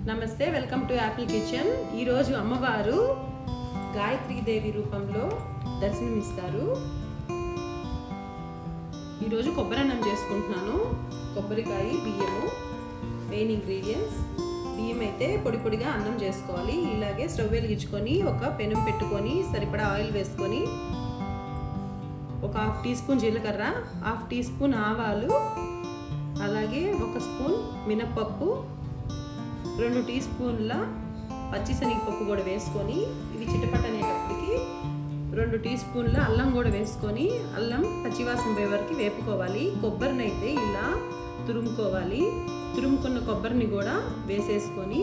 నమస్తే welcome to Apple kitchen ఈరోజు అమ్మవారు గాయత్రి దేవి రూపంలో దర్శనమిస్తారు ఈరోజు కొబ్బరి అన్నం చేసుకుంటున్నాను కొబ్బరికాయ బియ్యము మెయిన్ ఇంగ్రీడియంట్స్ బియ్యం అయితే పొడి పొడిగా అన్నం చేసుకోవాలి ఇలాగే స్టవ్ వెలిగించుకొని ఒక పెనం పెట్టుకొని సరిపడా ఆయిల్ వేసుకొని ఒక హాఫ్ టీ స్పూన్ జీలకర్ర హాఫ్ టీ స్పూన్ ఆవాలు అలాగే ఒక స్పూన్ మినప్పప్పు రెండు టీ స్పూన్ల పచ్చిశనగపప్పు కూడా వేసుకొని ఇవి చిటపటనేటప్పటికి రెండు టీ స్పూన్ల అల్లం కూడా వేసుకొని అల్లం పచ్చివాసన పోయే వరకు వేపుకోవాలి కొబ్బరిని అయితే ఇలా తురుముకోవాలి తురుముకున్న కొబ్బరిని కూడా వేసేసుకొని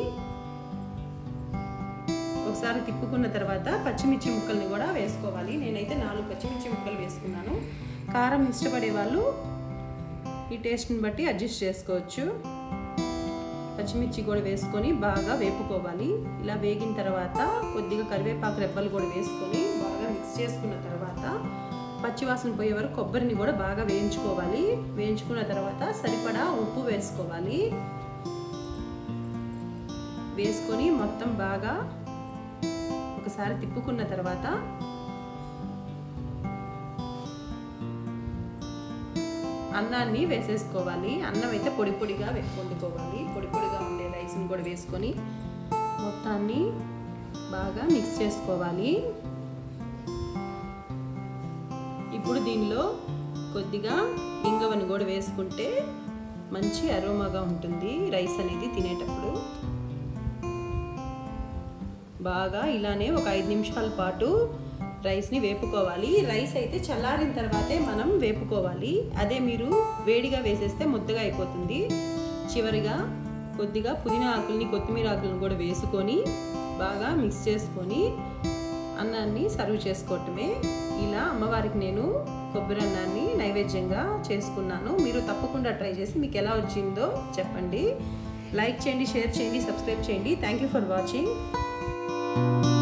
ఒకసారి తిప్పుకున్న తర్వాత పచ్చిమిర్చి ముక్కల్ని కూడా వేసుకోవాలి నేనైతే నాలుగు పచ్చిమిర్చి ముక్కలు వేసుకున్నాను కారం ఇష్టపడే వాళ్ళు ఈ టేస్ట్ని బట్టి అడ్జస్ట్ చేసుకోవచ్చు పచ్చిమిర్చి కూడా వేసుకొని బాగా వేపుకోవాలి ఇలా వేగిన తర్వాత కొద్దిగా కరివేపాకు రెబ్బలు కూడా వేసుకొని బాగా మిక్స్ చేసుకున్న తర్వాత పచ్చివాసన పోయే వరకు కొబ్బరిని కూడా బాగా వేయించుకోవాలి వేయించుకున్న తర్వాత సరిపడా ఉప్పు వేసుకోవాలి వేసుకొని మొత్తం బాగా ఒకసారి తిప్పుకున్న తర్వాత అన్నాన్ని వేసేసుకోవాలి అన్నం అయితే పొడి పొడిగా వండుకోవాలి పొడి పొడిగా ఉండే రైస్ని కూడా వేసుకొని మొత్తాన్ని బాగా మిక్స్ చేసుకోవాలి ఇప్పుడు దీనిలో కొద్దిగా ఇంగవని కూడా వేసుకుంటే మంచి అరోమాగా ఉంటుంది రైస్ అనేది తినేటప్పుడు బాగా ఇలానే ఒక ఐదు నిమిషాల పాటు రైస్ని వేపుకోవాలి రైస్ అయితే చల్లారిన తర్వాతే మనం వేపుకోవాలి అదే మీరు వేడిగా వేసేస్తే ముద్దగా అయిపోతుంది చివరిగా కొద్దిగా పుదీనా ఆకుల్ని కొత్తిమీర ఆకులను కూడా వేసుకొని బాగా మిక్స్ చేసుకొని అన్నాన్ని సర్వ్ చేసుకోవటమే ఇలా అమ్మవారికి నేను కొబ్బరి అన్నాన్ని నైవేద్యంగా చేసుకున్నాను మీరు తప్పకుండా ట్రై చేసి మీకు ఎలా వచ్చిందో చెప్పండి లైక్ చేయండి షేర్ చేయండి సబ్స్క్రైబ్ చేయండి థ్యాంక్ యూ ఫర్ వాచింగ్